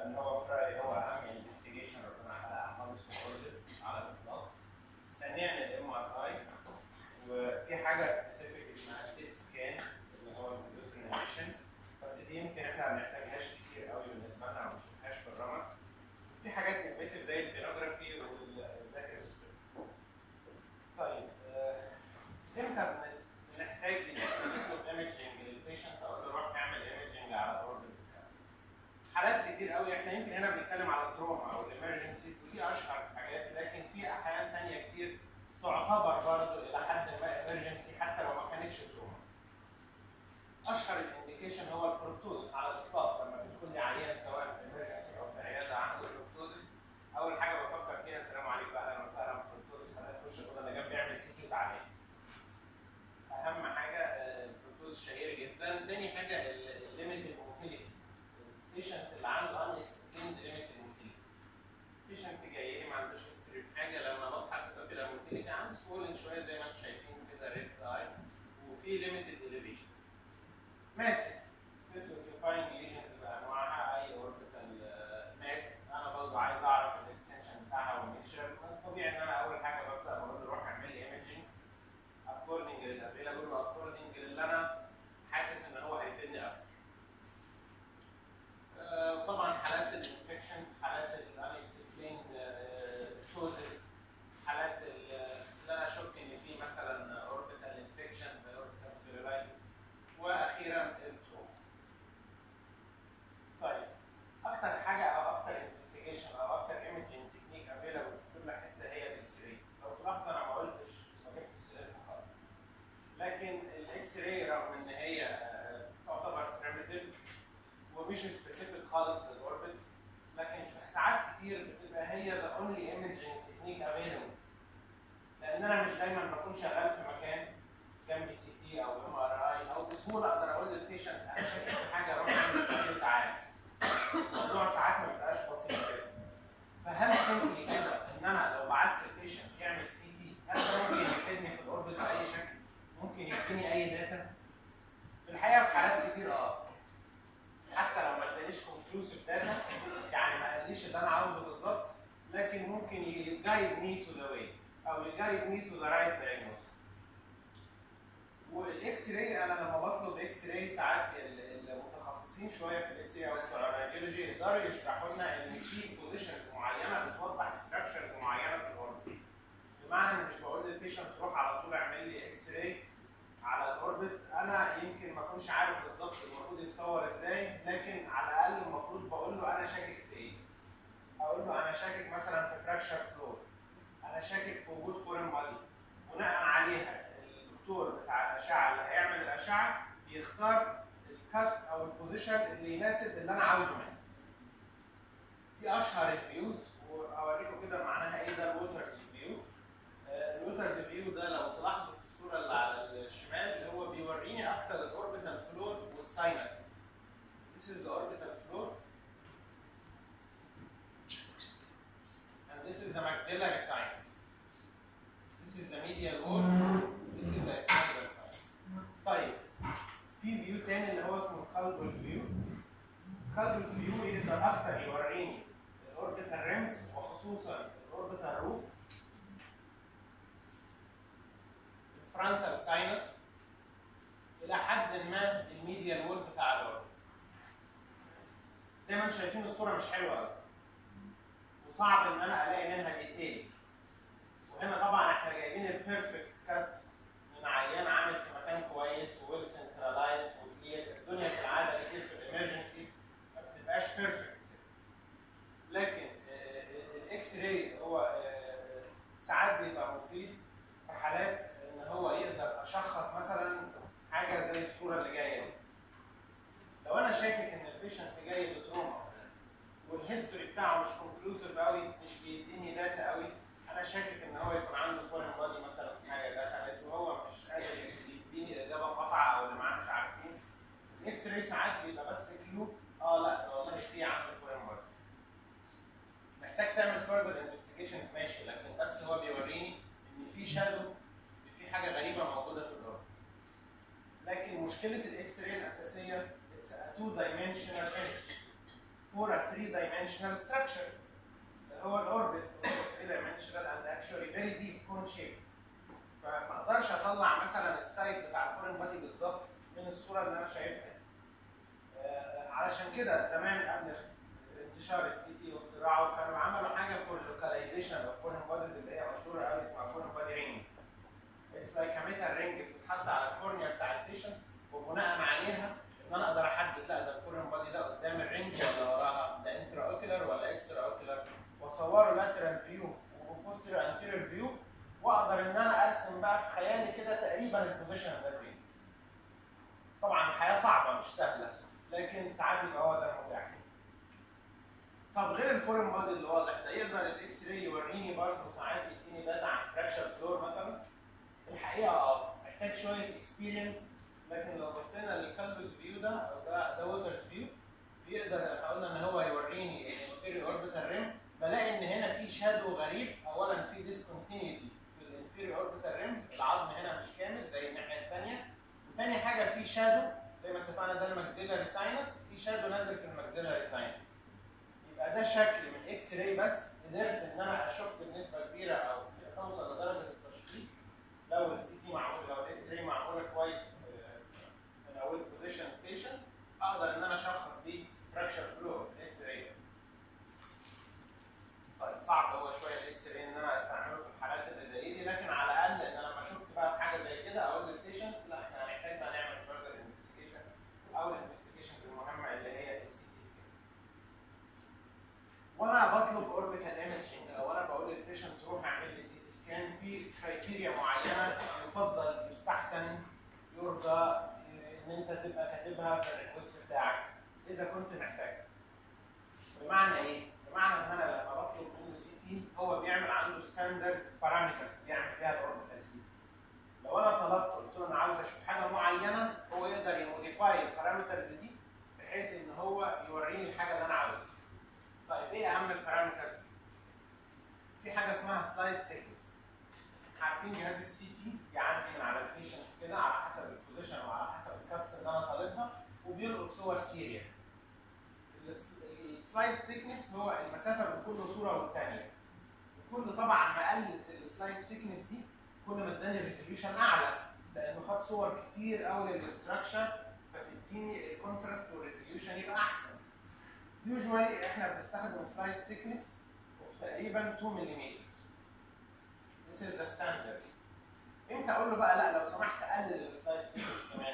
لان هو في رايي هو اهم انفستيجيشن ربنا حققها خالص في الاوربت على الاطلاق. ثانيا الام ار اي وفي حاجه سبيسيفيك اسمها تيت سكان اللي هو الجلوتين بس دي يمكن احنا ما بنحتاجهاش كتير قوي بالنسبه لنا او ما بنشوفهاش في الرمد. في حاجات انفيسيف زي البينوجرافي والداكريسوسكوبي. طيب آه، امتى بنس- بنحتاج ان احنا نطلب ايمجنج للبيشنت اقول له روح اعمل ايمجنج على الاوربت بتاعه. حالات كتير قوي احنا يمكن هنا بنتكلم على التروما او الامرجنسيز ودي اشهر حاجات لكن في احيان ثانيه كتير تعتبر برضه الى حد ما امرجنسي حتى لو ما كانتش تروما. اشهر الانديكيشن هو البروتوزس على الاطلاق لما بيدخل لي عيان سواء في امرجنسي او في عياده عنده بروتوزس اول حاجه بفكر فيها السلام عليكم اهلا وسهلا بروتوزس خلينا نخش الاوضه اللي جنب يعمل سي تي وتعالى. اهم حاجه آه، البروتوز شهير جدا تاني حاجه الليميتد موتيليتي البيشنت اللي عنده ان اكسبليند ليميتد موتيليتي بيشنت جاي لي ما عندوش هيستوري في حاجه لما ببحث البابيلا موتيليتي عنده سوولن شويه زي ما انتم شايفين كده ريد اي وفي ليميتد اليفيشن ماسس سبيس اوكيباينج ليجنز بانواعها اي اوربيتال ماس انا برضه عايز اعرف الاكستنشن بتاعها والنيتشر طبيعي ان انا اول حاجه ببدا بقول له روح اعمل لي ايمجنج اكوردنج للافيلابل واكوردنج للي انا حاسس ان هو هيفيدني اكتر. آه، طبعا حالات الانفكشنز حالات الانكسبلين توزز حالات ال- اللي انا اشك ان في مثلا اوربيتال انفكشن اوربيتال سيرولايتس واخيرا التروما. طيب اكتر حاجه او اكتر انفستيجيشن او اكتر ايمجنج تكنيك افيلابل في كل حته هي الاكس راي. لو تلاحظ انا ما قلتش ما جبتش سيرتها خالص. لكن الاكس راي رغم ان هي آه، تعتبر بريمتيف ومش سبيسيفيك خالص للاوربت لكن في ساعات كتير بتبقى هي ذا اونلي ايمجنج تكنيك افيلبل لان انا مش دايما بكون شغال في مكان جنبي سي تي او ام ار اي او بسهوله اقدر اقول للبيشنت انا شايف في حاجه روح اعمل سي تي تعالى الموضوع ساعات ما بيبقاش بسيط كده فهل سيمبلي كده ان انا لو بعت البيشنت يعمل سي تي هل ده ممكن يفيدني في الاوربت باي شكل؟ ممكن يديني اي داتا؟ في الحقيقه في حالات كتير اه حتى لو ما ادانيش كونكلوسيف داتا يعني ما قاليش اللي انا عاوزه بالظبط لكن ممكن يجايد مي تو ذا واي او يجايد مي تو ذا رايت دايجنوز والاكس راي انا لما بطلب اكس راي ساعات ال- المتخصصين شويه في الاكس راي او بتوع الراديولوجي يقدروا يشرحوا لنا ان في بوزيشنز معينه بتوضح ستراكشرز معينه في الاوربت بمعنى ان مش بقول للبيشنت روح على طول اعمل لي اكس راي على الاوربت انا يمكن ما اكونش عارف بالظبط المفروض يتصور ازاي لكن على الاقل المفروض بقول له انا شاكك في ايه اقول له انا شاكك مثلا في فراكشر فلور انا شاكك في وجود فورين بادي بناء عليها الدكتور بتاع الاشعه اللي هيعمل الاشعه بيختار الكات او البوزيشن اللي يناسب اللي انا عاوزه منه دي اشهر الفيوز واوريكم كده معناها ايه ده الووترز فيو الووترز فيو ده لو تلاحظوا في الصوره اللي على الشمال اللي هو بيوريني اكتر الاوربيتال فلور والساينسز This is the orbital floor and this is the maxillary sinus. This is the medial wall. This is the epicondral sinus. طيب في فيو تاني اللي هو اسمه الكالبل فيو. الكالبل فيو يقدر اكتر يوريني الاوربيتال ريمز وخصوصا الاوربيتال روف الفرونتال ساينس الى حد ما الميديال وول بتاع الاوربت زي ما انتم شايفين الصوره مش حلوه قوي وصعب ان انا الاقي منها ديتيلز وهنا طبعا احنا جايبين البيرفكت كات من عيان عامل في مكان كويس وويل سنترلايزد وكلير الدنيا في العاده كتير في الامرجنسيز ما بتبقاش بيرفكت لكن الاكس راي هو آه، ساعات بيبقى مفيد في حالات ان هو يقدر اشخص مثلا حاجه زي الصوره اللي جايه دي لو انا شاكك ان البيشنت جاي بتروما والهيستوري بتاعه مش كونكلوسيف قوي مش بيديني داتا قوي انا شاكك ان هو يكون عنده فورين بادي مثلا حاجه دخلت وهو مش قادر يديني اجابه قاطعه او اللي معاه مش عارفين الاكس راي ساعات بيبقى بس كيو اه لا ده والله في عنده فورين بادي محتاج تعمل فurther انفستيجيشنز ماشي لكن بس هو بيوريني ان في شادو في حاجه غريبه موجوده في الارض لكن مشكله الاكس راي الاساسيه اتس ا تو دايمنشنال ايمج for a three dimensional structure اللي هو الاوربت 3 dimensional and actually very deep cone shape فما اقدرش اطلع مثلا السايد بتاع الفورين بادي بالظبط من الصوره اللي انا شايفها آه، علشان كده زمان قبل انتشار السي تي واختراعه كانوا عملوا حاجه فور لوكاليزيشن اوف فورين باديز اللي هي مشهوره قوي اسمها فورين بادي رينج اتس لايك ميتال رينج بتتحط على الكورنيا بتاع البيشنت وبناء عليها ان انا اقدر احدد لا ده الفورين بادي ده قدام الرينج ولا وراها ده انترا اوكيلر ولا اكسترا اوكيلر واصوره لاترال فيو وبوستيريور انتيريور فيو واقدر ان انا ارسم بقى في خيالي كده تقريبا البوزيشن ده فين. طبعا الحياه صعبه مش سهله لكن ساعات يبقى هو ده المتاح. طب غير الفورين بادي اللي واضح ده يقدر الاكس راي يوريني برضه ساعات يديني داتا عن فراكشر فلور مثلا؟ الحقيقه اه محتاج شويه اكسبيرينس لكن لو بصينا للكالبس فيو ده او ده ده ووترز فيو بيقدر احنا قلنا ان هو يوريني الانفيريور اوربيتال ريم بلاقي ان هنا في شادو غريب اولا في ديسكونتينيتي في الانفيريور اوربيتال ريم العظم هنا مش كامل زي الناحيه الثانيه وثاني حاجه في شادو زي ما اتفقنا ده الماكسيلاري ساينس في شادو نازل في الماكسيلاري ساينس يبقى ده شكل من اكس راي بس قدرت ان انا اشك بنسبه كبيره او توصل لدرجه التشخيص لو السي تي معمول لو الاكس راي معموله كويس آه، من اول بوزيشن بيشنت اقدر ان انا اشخص بيه فراكشر فلو الاكس راي بس. طيب صعب هو شويه الاكس راي ان انا استعمله في الحالات اللي زي دي لكن على الاقل ان انا لما اشك بقى في حاجه زي كده اقول للبيشنت لا احنا هنحتاج بقى نعمل فurther انفستيجيشن او الانفستيجيشنز المهمه اللي هي السي تي سكان. وانا بطلب اوربيتال ايمجنج او انا بقول للبيشنت روح اعمل لي سي تي سكان في كرايتيريا معينه يفضل يستحسن يرضى ان انت تبقى كاتبها في الريكوست بتاعك اذا كنت محتاجها. بمعنى ايه؟ بمعنى ان انا لما بطلب منه سي تي هو بيعمل عنده ستاندرد بارامترز بيعمل فيها الاوربيتال سي تي. لو انا طلبت قلت له انا عاوز اشوف حاجه معينه هو يقدر يموديفاي البارامترز دي بحيث ان هو يوريني الحاجه اللي انا عاوزها. طيب ايه اهم البارامترز؟ في حاجه اسمها سلايد ثيكنس. عارفين جهاز السي تي بيعدي من على البيشنت كده على حسب البوزيشن وعلى حسب الكاتس اللي انا طالبها وبيلقط صور سيريال. السلايد ثيكنس هو المسافه بين كل صوره والثانيه. كل طبعا ما قلت السلايد ثيكنس دي كل ما اداني ريزوليوشن اعلى لانه خد صور كتير قوي للاستراكشر فتديني الكونتراست والريزوليوشن يبقى احسن. يوجوالي احنا بنستخدم سلايد ثيكنس اوف تقريبا 2 ملم. This is the standard. امتى اقول له بقى لا لو سمحت قلل السلايد ثيكنس كمان؟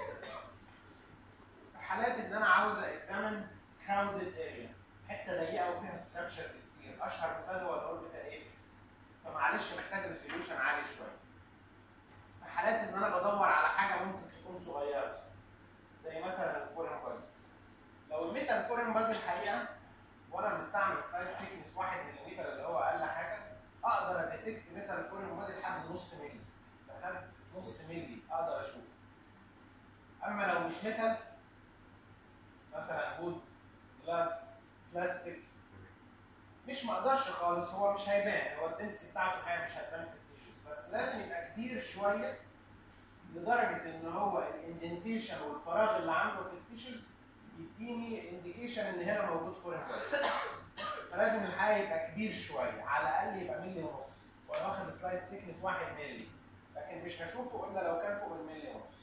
في حالات ان انا عاوز اكزامن كراودد اريا حته ضيقه وفيها ستراكشرز كتير اشهر مثال هو الاوربيتال ايبكس فمعلش محتاج ريزوليوشن عالي شويه في حالات ان انا بدور على حاجه ممكن تكون صغيره زي مثلا الفورين بادي لو الميتال فورين بادي الحقيقه وانا مستعمل سلايد ثيكنس 1 ملم اللي هو اقل حاجه اقدر اديتكت ميتال فورين بادي لحد نص ملي لحد نص ملي اقدر اشوف اما لو مش ميتال مثلا وود جلاس بلاستيك مش ما اقدرش خالص هو مش هيبان هو الدنسيتي بتاعته الحقيقه مش هتبان في التيشوز بس لازم يبقى كبير شويه لدرجه ان هو الاندنتيشن والفراغ اللي عنده في التيشوز يديني انديكيشن ان هنا موجود فورين بادي فلازم الحقيقه يبقى كبير شويه على الاقل يبقى ملي ونص وانا واخد سلايد ثيكنس 1 ملي لكن مش هشوفه الا لو كان فوق الملي ونص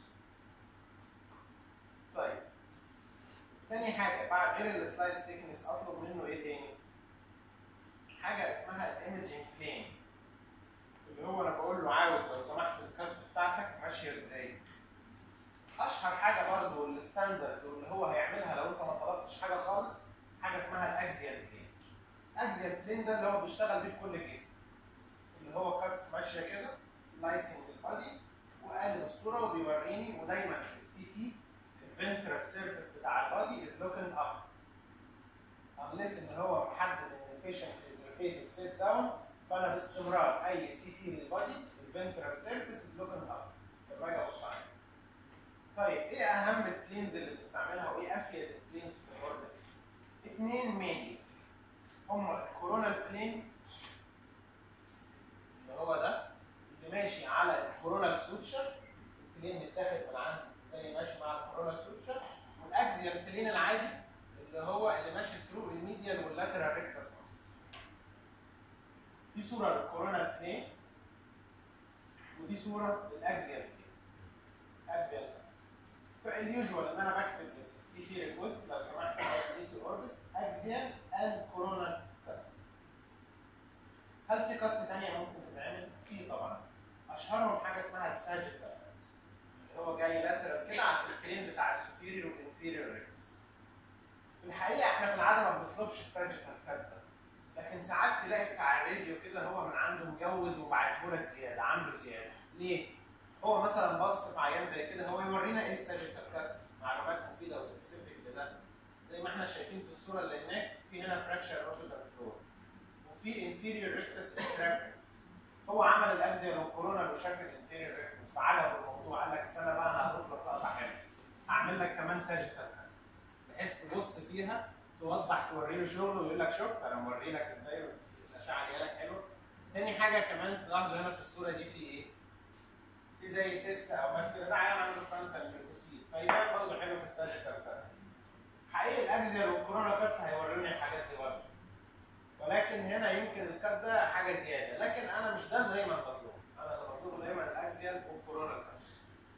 طيب تاني حاجة بعد غير السلايد ثيكنس اطلب منه ايه تاني؟ حاجة اسمها الايمجنج بلين اللي هو انا بقول له عاوز لو سمحت الكاتس بتاعتك ماشية ازاي؟ اشهر حاجة برضه الستاندرد واللي هو هيعملها لو انت ما طلبتش حاجة خالص حاجة اسمها الاكزيال بلين. الاكزيال بلين ده اللي هو بيشتغل بيه في كل الجسم. اللي هو كاتس ماشية كده سلايسنج البادي وقالب الصورة وبيوريني ودايما في السي تي الفنترال سيرفيس بتاع البادي از لوكينج اب unless ان هو محدد ان البيشنت از روتيتد فيس داون فانا باستمرار اي سي تي للبادي الفنترال سيرفيس از لوكينج اب الراجع والصاعد طيب ايه اهم البلينز اللي بنستعملها وايه افيد البلينز في الاوربت؟ اثنين مينلي هم الكورونال بلين اللي هو ده اللي ماشي على الكورونال سوتشر البلين متاخد من عنده زي ماشي مع الكورونا سوتشر والاكزيال بلين العادي اللي هو اللي ماشي ثرو واللاترال ريكتس ماسل دي صوره للكورونا 2 ودي صوره للاكزيال 2 اكزيال فاليوجوال ان انا بكتب السي تي ريكوست لو سمحت السي تي اوربت اكزيال اند كورونا كاتس هل في كاتس ثانيه ممكن تتعمل؟ في طبعا اشهرهم حاجه اسمها الساجيتال اللي هو جاي لاترال كده على الفلترين بتاع السوبيريور والانفيريور ريكتس في الحقيقه احنا في العاده ما بنطلبش الساجيتال كات ده لكن ساعات تلاقي بتاع الراديو كده هو من عنده مجود وبعته لك زياده عامله زياده ليه؟ هو مثلا بص في عيان زي كده هو يورينا ايه الساجيتال كات معلومات مفيده وسبيسيفيك لده زي ما احنا شايفين في الصوره اللي هناك في هنا فراكشر اوربيتال فلور وفي انفيريور ريكتس اتراكشن هو عمل الاكزيال والكورونا وشاف الانفيريور ريكتس فعجبه الموضوع قال لك استنى بقى انا هضيف لك لقطه حلوه هعمل لك كمان ساجيتال كات بحيث تبص فيها توضح توري له شغله ويقول لك شفت انا موري لك ازاي الاشعه جايه لك حلوه تاني حاجه كمان تلاحظوا هنا في الصوره دي في ايه؟ في زي سيست او بس كده ده عيان عنده فرونتال ليوكوسيد فيبان برضه حلو في الساجيتال كات حقيقي الاكزيال والكورونا كاتس هيوروني الحاجات دي برضه ولكن هنا يمكن الكات ده حاجه زياده لكن انا مش ده اللي دايما بطلبه انا اللي بطلبه دايما الاكزيال والكورونا كاتس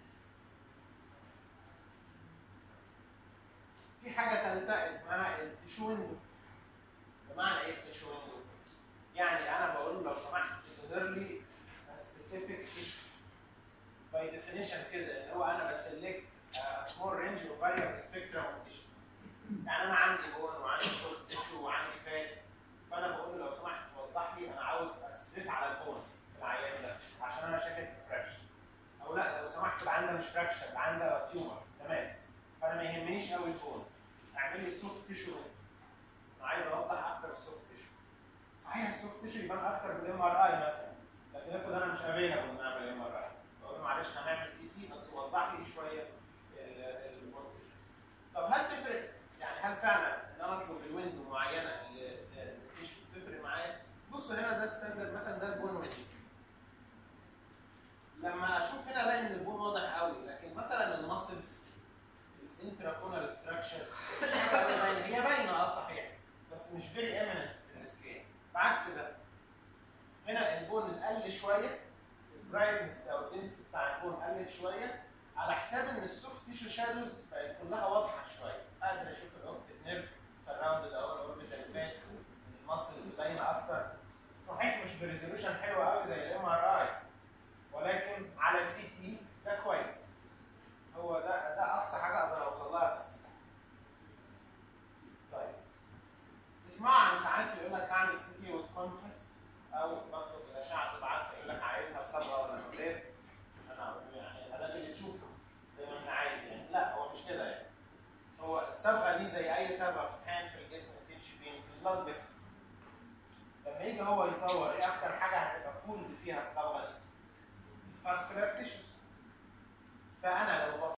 في حاجه ثالثه اسمها التشو ويندو بمعنى ايه التشو ويندو؟ يعني انا بقول له لو سمحت تظهر لي سبيسيفيك تيشو باي ديفينيشن كده ان هو انا بسلكت سمول رينج اوف فاريبل سبيكترم اوف تيشو يعني انا عندي بون وعندي سوفت تيشو وعندي فات فانا بقول له لو سمحت وضح لي انا عاوز استريس على البون في العيان ده عشان انا شاكك في فراكشن او لا لو سمحت العيان ده مش فراكشن العيان ده تيومر ده ماس فانا ما يهمنيش قوي البون اعمل لي السوفت تيشو انا عايز اوضح اكتر السوفت تيشو صحيح السوفت تيشو يبان اكتر بالام ار اي مثلا لكن افرض انا مش افيلابل ان اعمل ام ار اي بقول له معلش هنعمل سي تي بس وضح لي شويه البون تيشو طب هل تفرق يعني هل فعلا ان انا اطلب الويندو معينه للتيشو تفرق معايا؟ بصوا هنا ده ستاندرد مثلا ده البون ويندو لما اشوف هنا الاقي ان البون واضح قوي لكن مثلا المسلز الانتراكونال ستراكشرز هي باينه اه صحيح بس مش فيري ايمننت في السكين بعكس ده هنا البون قل شويه البرايتنس او الدنسيتي بتاع البون قلت شويه على حساب ان السوفت تيشو شادوز بقت كلها واضحه شويه قادر اشوف الاوبتيك نيرف سراوندد او الاوربيتال فات المسلز باينه اكتر صحيح مش بريزولوشن حلو قوي زي الام ار اي ولكن على سي تي ده كويس هو ده ده اقصى حاجه اقدر اوصل لها بالسي تي طيب تسمع عن ساعات يقول لك اعمل سي تي وذ كونتراست او بطلب الاشعه تتعدى يقول لك عايزها بصبغه ولا من غير انا أقول يعني هذا اللي تشوفه زي ما احنا عايز يعني لا هو مش كده يعني هو الصبغه دي زي اي صبغه بتتحقن في الجسم تمشي فين؟ في البلاد فيسلز لما يجي هو يصور ايه اكتر حاجه هتبقى بولد فيها الصبغه دي؟ فاسكولار تيشوز فانا لو